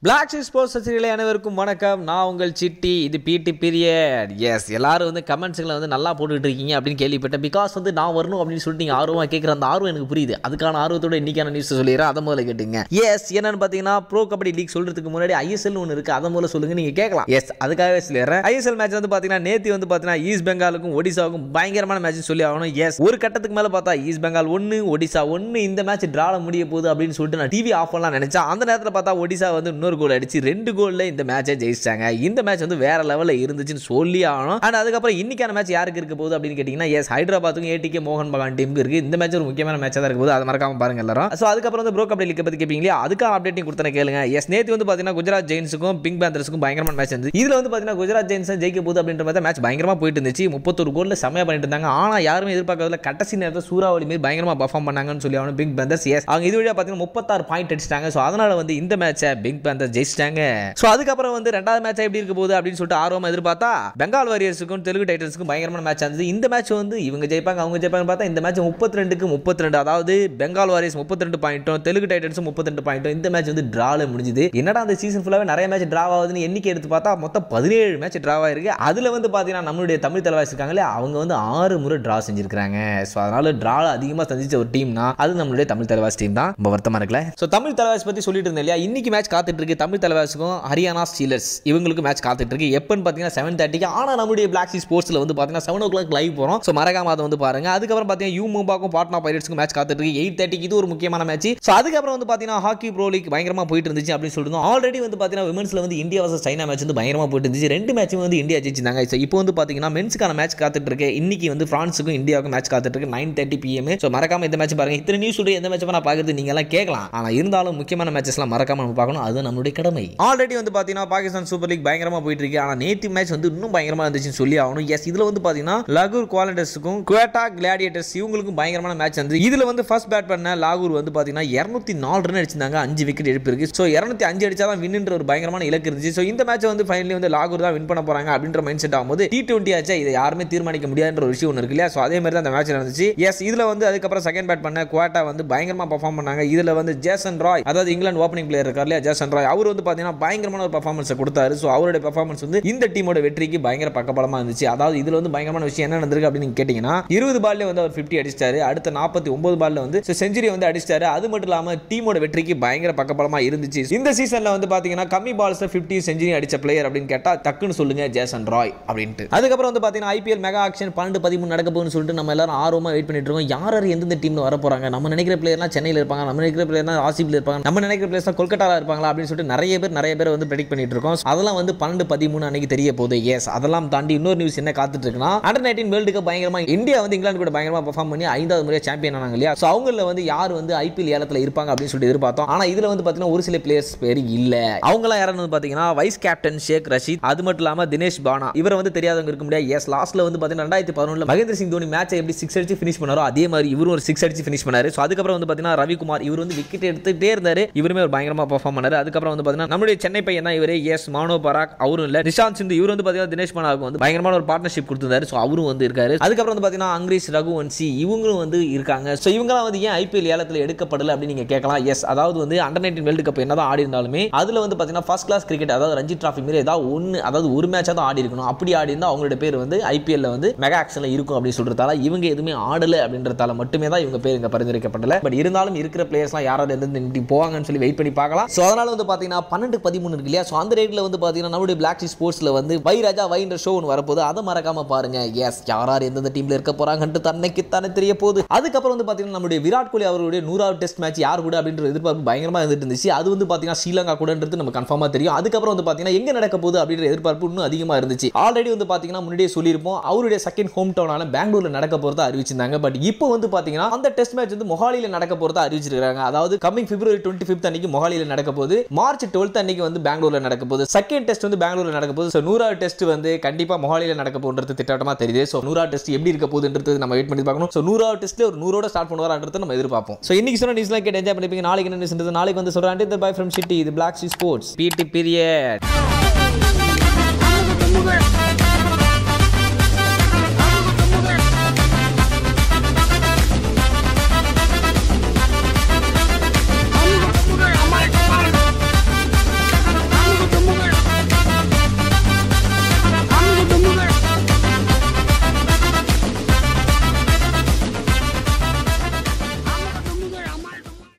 black sheet sports ரசிகர்களே அனைவருக்கும் வணக்கம் நான் உங்கள் சிட்டி இது பிடி பீரியட் எஸ் எல்லாரும் வந்து கமெண்ட்ஸுங்களை வந்து நல்லா போட்டுட்டு இருக்கீங்க அப்படின்னு கேள்விப்பட்டேன் பிகாஸ் வந்து நான் வரணும் அப்படின்னு சொல்லிட்டு நீங்கள் ஆர்வமாக கேட்குற அந்த ஆர்வம் எனக்கு புரியுது அதுக்கான ஆர்வத்தோட இன்னைக்கான நியூஸ் சொல்லிடுறேன் அதை முதல்ல கேட்டுங்க எஸ் என்னன்னு பார்த்தீங்கன்னா ப்ரோ கபடி லீக் சொல்றதுக்கு முன்னாடி ஐஎஸ்எல் ஒன்று இருக்குது அதை முதல்ல சொல்லுங்க நீங்கள் கேட்கலாம் எஸ் அதுக்காகவே சொல்லிடுறேன் ஐஎஸ்எல் மேட்ச் வந்து பார்த்தீங்கன்னா நேத்தி வந்து பார்த்தீங்கன்னா ஈஸ்ட் பெங்காலுக்கும் ஒடிசாவுக்கும் பயங்கரமான மேட்ச் சொல்லி ஆகணும் எஸ் ஒரு கட்டத்துக்கு மேலே பார்த்தா ஈஸ்ட் பெங்கால் ஒன்று ஒடிசா ஒன்று இந்த மேட்ச் டிரால முடிய போகுது அப்படின்னு சொல்லிட்டு நான் டிவி ஆஃப் பண்ணலாம் நினைச்சேன் அந்த நேரத்தில் பார்த்தா ஒடிசா வந்து இன்னொரு கோல் அடிச்சு ரெண்டு கோல்ல இந்த மேட்சை ஜெயிச்சிட்டாங்க இந்த மேட்ச் வந்து வேற லெவலில் இருந்துச்சுன்னு சொல்லி ஆகணும் அண்ட் அதுக்கப்புறம் இன்னைக்கான மேட்ச் யாருக்கு இருக்க போகுது அப்படின்னு கேட்டிங்கன்னா எஸ் ஹைதராபாத்துக்கும் ஏடிகே மோகன் பகான் டீமுக்கு இருக்கு இந்த மேட்ச் ஒரு முக்கியமான மேட்சாக தான் இருக்க போகுது அதை மறக்காம பாருங்க எல்லாரும் ஸோ அதுக்கப்புறம் வந்து ப்ரோ கபடி லீக் பற்றி கேட்பீங்களா அதுக்கான அப்டேட்டிங் கொடுத்தன கேளுங்க எஸ் நேற்று வந்து பார்த்தீங்கன்னா குஜராத் ஜெயின்ஸுக்கும் பிங்க் பேந்தர்ஸுக்கும் பயங்கரமான மேட்ச் இருந்துச்சு இதில் வந்து பார்த்தீங்கன்னா குஜராத் ஜெயின்ஸ் ஜெயிக்க போகுது அப்படின்ற மாதிரி மேட்ச் பயங்கரமாக போயிட்டு இருந்துச்சு முப்பத்தொரு கோலில் செம்மையாக பண்ணிட்டு இருந்தாங்க ஆனால் யாருமே எதிர்பார்க்கறதுல கடைசி நேரத்தில் சூறாவளி மாரி பயங்கரமாக பர்ஃபார்ம் பண்ணாங்கன்னு சொல்லி அவனு பிங்க் பேந்தர்ஸ் எஸ் அவங்க இது வழியாக பார்த்தீங்கன்னா முப்பத்தாறு பாயிண்ட் அடிச்சிட்டாங்க ஸோ அதனால வந்து இந்த மேட்சை பிங்க் பேந்தர்ஸ் ஜெயிச்சிட்டாங்க ஸோ அதுக்கப்புறம் வந்து ரெண்டாவது மேட்ச் எப்படி இருக்க போகுது அப்படின்னு சொல்லிட்டு ஆர்வமாக எதிர்பார்த்தா பெங்கால் வாரியர்ஸுக்கும் தெலுங்கு டைட்டன்ஸுக்கும் பயங்கரமான மேட்ச் இருந்தது இந்த மேட்ச் வந்து இவங்க ஜெயிப்பாங்க அவங்க ஜெயிப்பாங்க பார்த்தா இந்த மேட்ச் முப்பத்தி ரெண்டுக்கு முப்பத்தி ரெண்டு அதாவது பெங்கால் வாரியர்ஸ் முப்பத்தி ரெண்டு பாயிண்ட்டும் தெலுங்கு டைட்டன்ஸும் முப்பத்தி ரெண்டு பாயிண்ட்டும் இந்த மேட்ச் வந்து டிரால முடிஞ்சுது என்னடா அந்த சீசன் ஃபுல்லாகவே நிறைய மேட்ச் டிரா ஆகுதுன்னு எண்ணிக்கை எடுத்து பார்த்தா மொத்தம் பதினேழு மேட்ச் டிரா ஆயிருக்கு அதில் வந்து பார்த்தீங்கன்னா நம்மளுடைய தமிழ் தலைவாசி இருக்காங்களே அவங்க வந்து ஆறு முறை டிரா செஞ்சிருக்காங்க ஸோ அதனால டிரால அதிகமாக சந்திச்ச ஒரு டீம்னா அது நம்மளுடைய தமிழ் தலைவாசி டீம் தான் ரொம்ப வருத்தமாக இருக்குல்ல ஸோ தமிழ் தலைவாசி பற்றி சொல்லிட்டு இருந்தேன் இல்லையா இன்னைக்கு மேட்ச் காத்துட்டு இருக்கு தமிழ் தலைவாசிக்கும் ஹரியானா ஸ்டீலர்ஸ் இவங்களுக்கு மேட்ச் காத்துட்டு இருக்கு எப்பன்னு பார்த்தீங்கன்னா செவன் தேர்ட்டிக்கு ஆனால் நம்மளுடைய பிளாக் சி ஸ்போர்ட்ஸில் வந்து பார்த்தீங்கன்னா செவன் ஓ கிளாக் லைவ் போகிறோம் ஸோ மறக்காம அதை வந்து பாருங்க அதுக்கப்புறம் பார்த்தீங்கன்னா யூ மும்பாக்கும் பாட்னா பைரட்ஸ்க்கும் மேட்ச் காத்துட்டு இருக்கு எயிட் தேர்ட்டிக்கு இது ஒரு முக்கியமான மேட்ச் ஸோ அதுக்கப்புறம் வந்து பார்த்தீங்கன்னா ஹாக்கி ப்ரோ லீக் பயங்கரமாக போயிட்டு இருந்துச்சு அப்படின்னு சொல்லிட்டு ஆல்ரெடி வந்து பார்த்தீங்கன்னா விமன்ஸில் வந்து இந்தியா வர்சஸ் சைனா மேட்ச் வந்து பயங்கரமாக போயிட்டு இருந்துச்சு ரெண்டு மேட்சும் வந்து இந்தியா ஜெயிச்சிருந்தாங்க ஸோ இப்போ வந்து பார்த்தீங்கன்னா மென்ஸுக்கான மேட்ச் காத்துட்டு இருக்கு இன்னைக்கு வந்து ஃப்ரான்ஸுக்கும் இந்தியாவுக்கும் மேட்ச் காத்துட்டு இருக்கு நைன் தேர்ட்டி பிஎம் ஸோ மறக்காம இந்த மேட்ச் பாருங்க இத்தனை நியூஸ் எந்த மேட்ச் நான் பார்க்குறது நீங்க எல்லாம் கேட்கலாம் ஆனால் இருந்தாலும் முக்கியமான மேட்சஸ்லாம் மறக்காம நம்ம பார்க்கணும் அது நம்மளுடைய கடமை ஆல்ரெடி வந்து பார்த்தீங்கன்னா பாகிஸ்தான் சூப்பர் லீக் பயங்கரமாக போயிட்டு இருக்கு ஆனால் நேற்று மேட்ச் வந்து இன்னும் பயங்கரமாக இருந்துச்சுன்னு சொல்லி ஆகணும் எஸ் இதில் வந்து பார்த்தீங்கன்னா லகூர் குவாலண்டர்ஸுக்கும் குவேட்டா கிளாடியேட்டர்ஸ் இவங்களுக்கும் பயங்கரமான மேட்ச் வந்து இதில் வந்து ஃபர்ஸ்ட் பேட் பண்ண லாகூர் வந்து பார்த்தீங்கன்னா இரநூத்தி நாலு ரன் அடிச்சிருந்தாங்க அஞ்சு விக்கெட் எடுப்பு இருக்கு ஸோ இரநூத்தி அஞ்சு அடிச்சா தான் வின்ன்ற ஒரு பயங்கரமான இலக்கு இருந்துச்சு ஸோ இந்த மேட்ச் வந்து ஃபைனலி வந்து லாகூர் தான் வின் பண்ண போறாங்க அப்படின்ற மைண்ட் செட் ஆகும்போது டி டுவெண்ட்டி ஆச்சா இதை யாருமே தீர்மானிக்க முடியாதுன்ற ஒரு விஷயம் ஒன்று இருக்கு இல்லையா ஸோ அதே மாதிரி தான் அந்த மேட்ச் நடந்துச்சு எஸ் இதில் வந்து அதுக்கப்புறம் செகண்ட் பேட் பண்ண குவாட்டா வந்து பயங்கரமாக பர்ஃபார்ம் பண்ணாங்க இதில் வந்து ஜேசன் ராய் அதாவது இங்கிலாந்து ஓப்பனிங் பிளேயர் இருக்கார் இல்லையா ஜேசன் ராய் அவர் வந்து பார்த்தீங்கன்னா பயங்கரமான ஒரு பர்ஃபார்மன்ஸை கொடுத்தாரு ஸோ அவருடைய பர்ஃபார்மன்ஸ் வந்து இந்த டீமோட வெற்றிக்கு பயங்கர பக்கபலமாக இருந்துச்சு அதாவது இதில் வந்து பயங்கரமான விஷயம் என்ன நடந்திருக்கு அப்படின்னு நீங்க கேட்டிங்கன்னா இருபது பால்ல வந்து அவர் ஃபிஃப்டி அடிச்சிட்டாரு அடுத்த நாற்பத்தி ஒன்பது பால்ல வந்து செஞ்சுரி வந்து அடிச்சிட்டாரு அது மட்டும் இல்லாமல் டீமோட வெற்றிக்கு பயங்கர பக்கபலமாக இருந்துச்சு இந்த சீசனில் வந்து பார்த்தீங்கன்னா கம்மி பால்ஸ் ஃபிஃப்டி செஞ்சுரி அடிச்ச பிளேயர் அப்படின்னு கேட்டால் டக்குன்னு சொல்லுங்க ஜேசன் ராய் அப்படின்ட்டு அதுக்கப்புறம் வந்து பார்த்தீங்கன்னா ஐபிஎல் மெகா ஆக்ஷன் பன்னெண்டு பதிமூணு நடக்க போகுதுன்னு சொல்லிட்டு நம்ம எல்லாரும் ஆர்வமாக வெயிட் பண்ணிட்டு இருக்கோம் யார் யார் எந்தெந்த டீம்ல வர போறாங்க நம்ம நினைக்கிற பிளேயர்லாம் சென்னையில் இருப்பாங்க நம்ம நினைக்கிற பிளேயர்லாம் ஆசிபில் இருப்பாங்க நம்ம நினைக்கிற பிளேயர்ஸ் கொல்கட்டாவில் இருப்பாங்களா அப்படின்னு சொல்லிட்டு நிறைய பேர் நிறைய பேர் வந்து ப்ரெடிக்ட் பண்ணிட்டு இருக்கோம் அதெல்லாம் வந்து பன்னெண்டு பதிமூணு அன்னைக்கு தெரிய போகுது எஸ் அதெல்லாம் தாண்டி இன்னொரு நியூஸ் என்ன காத்துட்டு இருக்குன்னா அண்டர் நைன்டீன் வேர்ல்டு கப் பயங்கரமா இந்தியா வந்து இங்கிலாந்து கூட பயங்கரமா பெர்ஃபார்ம் பண்ணி ஐந்தாவது முறையாக சாம்பியன் ஆனாங்க இல்லையா ஸோ அவங்கள வந்து யார் வந்து ஐபிஎல் ஏலத்தில் இருப்பாங்க அப்படின்னு சொல்லிட்டு எதிர்பார்த்தோம் ஆனால் இதில் வந்து பார்த்தீங்கன்னா ஒரு சில பிளேயர்ஸ் பேர் இல்லை அவங்களாம் யாருன்னு வந்து பார்த்தீங்கன்னா வைஸ் கேப்டன் ஷேக் ரஷீத் அது மட்டும் இல்லாமல் தினேஷ் பானா இவரை வந்து தெரியாதவங்க இருக்க முடியாது எஸ் லாஸ்ட்ல வந்து பார்த்தீங்கன்னா ரெண்டாயிரத்தி பதினொன்றில் மகேந்திர சிங் தோனி மேட்சை எப்படி சிக்ஸ் அடிச்சு ஃபினிஷ் பண்ணாரோ அதே மாதிரி இவரும் ஒரு சிக்ஸ் அடிச்சு ஃபினிஷ் பண்ணாரு ஸோ அதுக்கப்புறம் வந்து பார்த்தீங்கன்னா ரவிக்குமார் இவர் வந்து விக்கெட் எடுத்துகிட்டே இருந்தாரு இவருமே ஒரு பயங்கரமா பெர்ஃபார்ம் பண்ணாரு அதுக்கப்புறம் வந்து பார்த்தீங்கன்னா நம்மளுடைய சென்னை பையன் தான் இவரே எஸ் மானோ பராக் அவரும் இல்லை நிஷாந்த் சிந்து இவர் வந்து பார்த்தீங்கன்னா தினேஷ் பானாவுக்கு வந்து பயங்கரமான ஒரு பார்ட்னர்ஷிப் கொடுத்திருந்தாரு ஸோ அவரும் வந்து இருக்காரு அதுக்கப்புறம் வந்து பார்த்தீங்கன்னா அங்கிரீஷ் ரகுவன்சி இவங்களும் வந்து இருக்காங்க ஸோ இவங்கலாம் வந்து ஏன் ஐபிஎல் ஏலத்தில் எடுக்கப்படல அப்படின்னு நீங்க கேட்கலாம் எஸ் அதாவது வந்து அண்டர் நைன்டீன் வேர்ல்டு கப் என்னதான் ஆடி இருந்தாலுமே அதுல வந்து பார்த்தீங்கன்னா ஃபர்ஸ்ட் கிளாஸ் கிரிக்கெட் அதாவது ரஞ்சி டிராஃபி மாரி ஏதாவது ஒன்று அதாவது ஒரு மேட்சாக தான் ஆடி இருக்கணும் அப்படி ஆடி இருந்தால் அவங்களோட பேர் வந்து ஐபிஎல்ல வந்து மெகா ஆக்ஷனில் இருக்கும் அப்படின்னு சொல்றதால இவங்க எதுவுமே ஆடல அப்படின்றதால மட்டுமே தான் இவங்க பேர் இங்க பரிந்துரைக்கப்படல பட் இருந்தாலும் இருக்கிற பிளேயர்ஸ்லாம் யாராவது எந்த இப்படி போவாங்கன்னு சொல்லி வெயிட் பண்ணி பார்க்கலாம் ஸோ அதனால வந்து பார்த்தீங்கன்னா பன்னெண்டு பதிமூணு இருக்கு இல்லையா ஸோ அந்த ரேட்ல வந்து பார்த்தீங்கன்னா நம்மளுடைய பிளாக் சி ஸ்போர்ட்ஸ்ல வந்து வை ராஜா வைன்ற ஷோ ஒன்று வரப்போது அதை மறக்காம பாருங்க எஸ் யார் யார் எந்தெந்த டீம்ல இருக்க போறாங்கன்ட்டு தன்னைக்கு தானே தெரிய போகுது அதுக்கப்புறம் வந்து பார்த்தீங்கன்னா நம்மளுடைய விராட் கோலி அவருடைய நூறாவது டெஸ்ட் மேட்ச் யார் கூட அப்படின்ற எதிர்பார்ப்பு பயங்கரமா இருந்துட்டு இருந்துச்சு அது வந்து பார்த்தீங்கன்னா ஸ்ரீலங்கா கூடன்றது நம்ம கன்ஃபார்மாக தெரியும் அதுக்கப்புறம் வந்து பார்த்தீங்கன்னா எங்க நடக்க போகுது அப்படின்ற எதிர்பார்ப்பு இன்னும் அதிகமாக இருந்துச்சு ஆல்ரெடி வந்து பார்த்தீங்கன்னா முன்னாடியே சொல்லியிருப்போம் அவருடைய செகண்ட் ஹோம் டவுனான பெங்களூர்ல நடக்க போறதா அறிவிச்சிருந்தாங்க பட் இப்போ வந்து பார்த்தீங்கன்னா அந்த டெஸ்ட் மேட்ச் வந்து மொஹாலியில் நடக்க போறதா அறிவிச்சிருக்காங்க அதாவது கமிங் பிப்ரவரி டுவெண்ட்டி ஃபிஃப்த் அன்னைக்கு மொஹாலியில் நடக்க போகுது மார்ச் டுவெல்த் அன்னைக்கு வந்து பெங்களூர்ல நடக்க போகுது செகண்ட் டெஸ்ட் வந்து பெங்களூர்ல நடக்க போகுது ஸோ நூறாவது டெஸ்ட் வந்து கண்டிப்பா மொஹாலியில் நடக்க போன்றது திட்டமா தெரியுது ஸோ நூறாவது டெஸ்ட் எப்படி இருக்க போகுதுன்றது நம்ம வெயிட் பண்ணி பார்க்கணும் ஸோ நூறாவது டெஸ்ட்ல ஒரு நூறோட ஸ்டார்ட் பண்ணுவாரான்றது நம்ம எதிர்பார்ப்போம் ஸோ இன்னைக்கு சொன்ன நியூஸ்லாம் கேட்டு என்ஜாய் பண்ணிப்பீங்க நாளைக்கு என்ன நியூஸ் நாளைக்கு வந்து சொல்றேன் இந்த பை ஃப்ரம் சிட்டி இது block C sports PT period I'm gonna